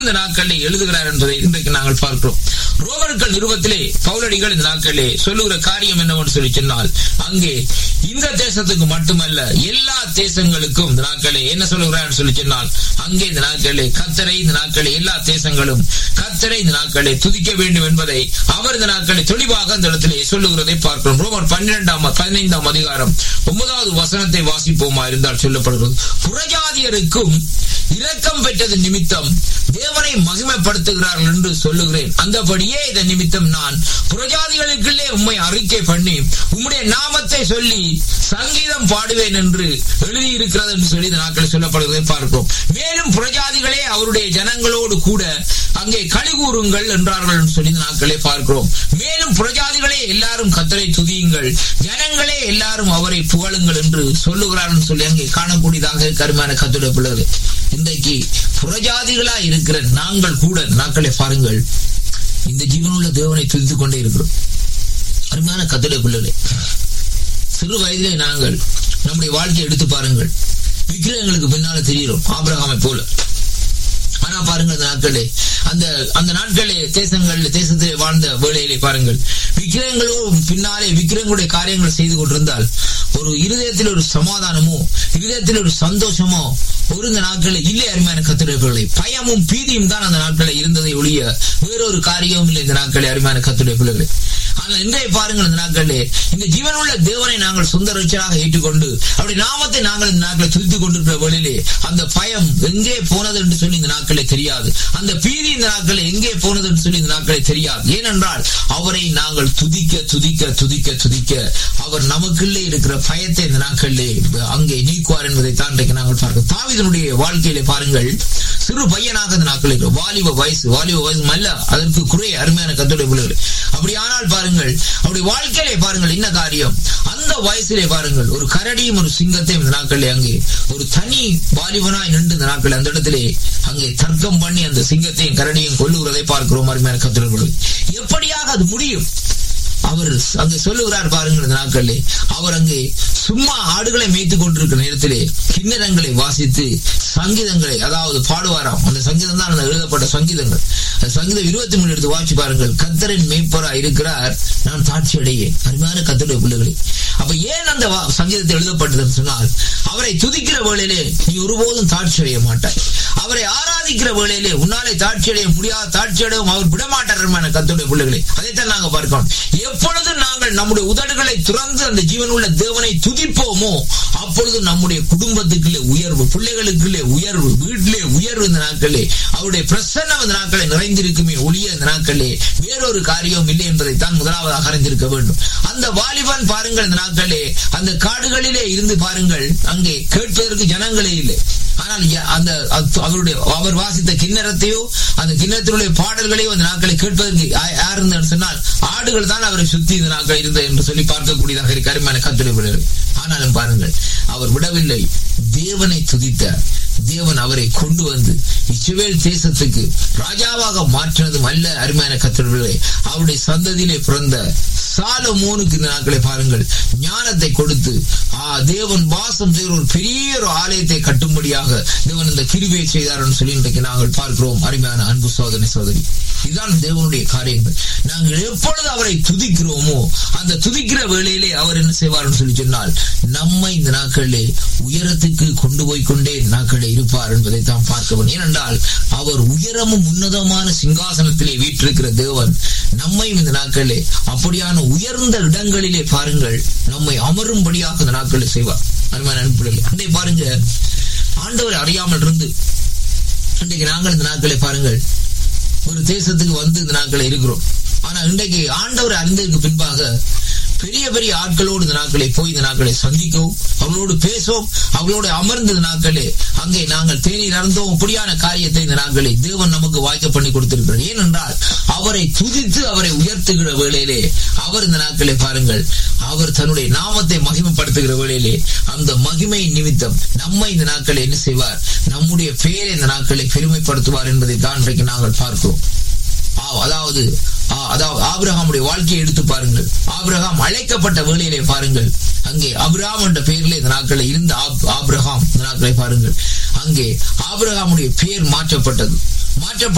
இந்த நாட்களில் எழுதுகிறார் என்பதை இன்றைக்கு நாங்கள் பார்க்கிறோம் ரோமர்கள் நிறுவத்திலே பவுலடிகள் இந்த நாட்களிலே சொல்லுகிற காரியம் என்னவென்று சொல்லி சொன்னால் அங்கே இந்த தேசத்துக்கு மட்டுமல்ல எல்லா தேசங்களுக்கும் இந்த நாட்களே என்ன சொல்லுகிறார் சொல்லி சொன்னால் அங்கே இந்த நாட்களே கத்தரை இந்த நாட்களே எல்லா தேசங்களும் கத்தரை இந்த நாட்களே துதிக்க வேண்டும் என்பதை அவர் இந்த நாட்களை தெளிவாக அந்த இடத்திலே சொல்லுகிறதை பார்க்கிறோம் ரோமர் பன்னிரெண்டாம் பதினைந்தாம் அதிகாரம் ஒன்பதாவது வசனத்தை வாசிப்போமா இருந்தால் சொல்லப்படுகிறது புறஜாதியருக்கும் இரக்கம் பெற்றது நிமித்தம் தேவனை மகிமைப்படுத்துகிறார்கள் என்று சொல்லுகிறேன் அந்தபடியே இதன் நிமித்தம் நான் புறஜாதிகளுக்குள்ளே உம்மை அறிக்கை பண்ணி உம்முடைய நாமத்தை சொல்லி சங்கீதம் பாடுவேன் என்று எழுதியிருக்கிறது என்று சொல்லி இந்த நாட்களில் சொல்லப்படுவதை பார்க்கிறோம் மேலும் புறஜாதிகளே அவருடைய ஜனங்களோடு கூட அங்கே கழிகூறுங்கள் என்றார்கள் என்று சொல்லி இந்த நாட்களே பார்க்கிறோம் மேலும் புறஜாதிகளே எல்லாரும் கத்தரை துதியுங்கள் ஜனங்களே எல்லாரும் அவரை புகழுங்கள் என்று சொல்லுகிறார்கள் சொல்லி அங்கே காணக்கூடியதாக கருமையான கத்துடைய பிள்ளைகள் இன்றைக்கு புறஜாதிகளா இருக்கிற நாங்கள் கூட நாட்களை பாருங்கள் இந்த ஜீவனுள்ள தேவனை துதித்துக் கொண்டே இருக்கிறோம் அருமையான கத்துடைய பிள்ளைகளே சிறு வயதிலே நாங்கள் நம்முடைய வாழ்க்கையை எடுத்து பாருங்கள் விக்கிரகங்களுக்கு பின்னால தெரிகிறோம் ஆபிரகாமை போல ஆனா பாருங்க அந்த நாட்களே அந்த அந்த நாட்களே தேசங்கள் தேசத்திலே வாழ்ந்த வேளையிலே பாருங்கள் விக்கிரகங்களோ பின்னாலே விக்கிரகங்களுடைய காரியங்கள் செய்து கொண்டிருந்தால் ஒரு இருதயத்தில் ஒரு சமாதானமோ இருதயத்தில் ஒரு சந்தோஷமோ ஒரு இந்த நாட்களில் இல்லை அருமையான கத்துடைப்புகளை பயமும் பீதியும் தான் அந்த நாட்களில் இருந்ததை ஒழிய வேறொரு காரியமும் இல்லை இந்த நாட்களில் அருமையான கத்துடைய பிள்ளைகளை ஆனால் இன்றைய பாருங்கள் இந்த நாட்களிலே இந்த ஜீவனுள்ள தேவனை நாங்கள் சொந்த ரட்சராக ஏற்றுக்கொண்டு அப்படி நாமத்தை நாங்கள் இந்த நாட்களை துதித்துக் கொண்டிருக்கிற வேளையிலே அந்த பயம் எங்கே போனது என்று சொல்லி இந்த நாட்களே தெரியாது அந்த பீதி இந்த நாட்களில் எங்கே போனது என்று சொல்லி இந்த நாட்களே தெரியாது ஏனென்றால் அவரை நாங்கள் துதிக்க துதிக்க துதிக்க துதிக்க அவர் நமக்குள்ளே இருக்கிற பயத்தை இந்த நாட்களிலே அங்கே நீக்குவார் என்பதை தான் இன்றைக்கு நாங்கள் பார்க்கிறோம் தாவிதனுடைய வாழ்க்கையிலே பாருங்கள் சிறு பையனாக இந்த நாட்களில் வாலிப வயசு வாலிப வயசு அல்ல அதற்கு குறை அருமையான கத்துடைய பிள்ளைகள் அப்படியானால் பாருங்கள் அவருடைய வாழ்க்கையிலே பாருங்கள் என்ன காரியம் அந்த வயசிலே பாருங்கள் ஒரு கரடியும் ஒரு சிங்கத்தையும் இந்த நாட்களிலே அங்கே ஒரு தனி வாலிபனாய் நின்று இந்த நாட்கள் அந்த இடத்திலே அங்கே தர்க்கம் பண்ணி அந்த சிங்கத்தையும் கரடியும் கொல்லுகிறதை பார்க்கிறோம் அருமையான கத்துடைய எப்படியாக அது முடியும் அவர் அங்கே சொல்லுகிறார் பாருங்கள் இந்த நாட்களிலே அவர் அங்கே சும்மா ஆடுகளை மேய்த்துக் கொண்டிருக்கிற நேரத்திலே கிண்ணறங்களை வாசித்து சங்கீதங்களை அதாவது பாடுவாராம் அந்த சங்கீதம் தான் அந்த எழுதப்பட்ட சங்கீதங்கள் அந்த சங்கீதம் இருபத்தி மூணு எடுத்து வாசி பாருங்கள் கத்தரின் மேய்ப்பரா இருக்கிறார் நான் தாட்சி அடையேன் அருமையான கத்தருடைய பிள்ளைகளை அப்ப ஏன் அந்த சங்கீதத்தை எழுதப்பட்டதுன்னு சொன்னால் அவரை துதிக்கிற வேளையிலே நீ ஒருபோதும் தாட்சி அடைய மாட்டாய் அவரை ஆராதிக்கிற வேளையிலே உன்னாலே தாட்சி அடைய முடியாத தாட்சி அடையும் அவர் விடமாட்டார் கத்துடைய பிள்ளைகளை அதைத்தான் நாங்க பார்க்கணும் எப்பொழுது நாங்கள் நம்முடைய உதடுகளை துறந்து அந்த ஜீவனுள்ள தேவனை துதிப்போமோ அப்பொழுது நம்முடைய குடும்பத்துக்குள்ளே உயர்வு பிள்ளைகளுக்குள்ளே உயர்வு வீட்டிலே உயர்வு இந்த நாட்களே அவருடைய பிரசன்னம் இந்த நாட்களை நிறைந்திருக்குமே ஒளிய இந்த நாட்களே வேறொரு காரியம் இல்லை என்பதைத்தான் முதலாவதாக அறிந்திருக்க வேண்டும் அந்த வாலிபன் பாருங்கள் இந்த நாட்களே அந்த காடுகளிலே இருந்து பாருங்கள் அங்கே கேட்பதற்கு ஜனங்களே இல்லை ஆனால் அந்த அவருடைய அவர் வாசித்த கிண்ணறத்தையோ அந்த கிண்ணத்தினுடைய பாடல்களையோ அந்த நாட்களை கேட்பதற்கு யார் இருந்தார் சொன்னால் ஆடுகள் தான் அவரை சுத்தி இந்த நாட்கள் இருந்தது என்று சொல்லி பார்க்கக்கூடியதாக இருக்கு அருமையான கத்துரை ஆனாலும் பாருங்கள் அவர் விடவில்லை தேவனை துதித்தார் தேவன் அவரை கொண்டு வந்து இஸ்ரேல் தேசத்துக்கு ராஜாவாக மாற்றினதும் அல்ல அருமையான கத்திரர்களே அவருடைய சந்ததியிலே பிறந்த சாலமோனுக்கு இந்த நாட்களை பாருங்கள் ஞானத்தை கொடுத்து தேவன் வாசம் செய்கிற ஒரு பெரிய ஒரு ஆலயத்தை கட்டும்படியாக தேவன் இந்த கிருவியை செய்தார் என்று சொல்லி இன்றைக்கு நாங்கள் பார்க்கிறோம் அருமையான அன்பு சோதனை சோதரி இதுதான் தேவனுடைய காரியங்கள் நாங்கள் எப்பொழுது அவரை துதிக்கிறோமோ அந்த துதிக்கிற வேளையிலே அவர் என்ன செய்வார் சொல்லி சொன்னால் நம்மை இந்த நாட்களிலே உயரத்துக்கு கொண்டு போய் கொண்டே நாட்களில் இருப்பார் என்பதை தான் பார்க்க வேண்டும் ஏனென்றால் அவர் உயரமும் உன்னதமான சிங்காசனத்திலே வீற்றிருக்கிற தேவன் நம்மையும் இந்த நாட்களிலே அப்படியான உயர்ந்த இடங்களிலே பாருங்கள் நம்மை அமரும்படியாக இந்த நாட்களில் செய்வார் அருமையான அனுப்பிடல அன்றை பாருங்க ஆண்டவர் அறியாமல் இருந்து இன்றைக்கு நாங்கள் இந்த நாட்களை பாருங்கள் ஒரு தேசத்துக்கு வந்து இந்த நாட்களை இருக்கிறோம் ஆனா இன்றைக்கு ஆண்டவர் அறிந்ததுக்கு பின்பாக பெரிய பெரிய ஆட்களோடு இந்த நாட்களை போய் இந்த நாட்களை சந்திக்கவும் அவர்களோடு பேசுவோம் அவர்களோடு அமர்ந்த இந்த நாட்களே அங்கே நாங்கள் தேநீர் அறந்தோம் இப்படியான காரியத்தை இந்த நாட்களை தேவன் நமக்கு வாய்க்க பண்ணி கொடுத்திருக்கிறார் ஏனென்றால் அவரை துதித்து அவரை உயர்த்துகிற வேளையிலே அவர் இந்த நாட்களை பாருங்கள் அவர் தன்னுடைய நாமத்தை மகிமைப்படுத்துகிற வேளையிலே அந்த மகிமை நிமித்தம் நம்மை இந்த நாட்களை என்ன செய்வார் நம்முடைய பெயரை இந்த நாட்களை பெருமைப்படுத்துவார் என்பதை தான் இன்றைக்கு நாங்கள் பார்க்கிறோம் அதாவது அதாவது ஆபிரகாமுடைய வாழ்க்கையை எடுத்து பாருங்கள் ஆபிரகாம் அழைக்கப்பட்ட வேளையிலே பாருங்கள் அங்கே அபிராம் என்ற பெயரில் இந்த நாட்களில் இருந்த ஆபிரகாம் இந்த நாட்களை பாருங்கள் அங்கே ஆபிரகாமுடைய பெயர் மாற்றப்பட்டது மாற்றப்பட்ட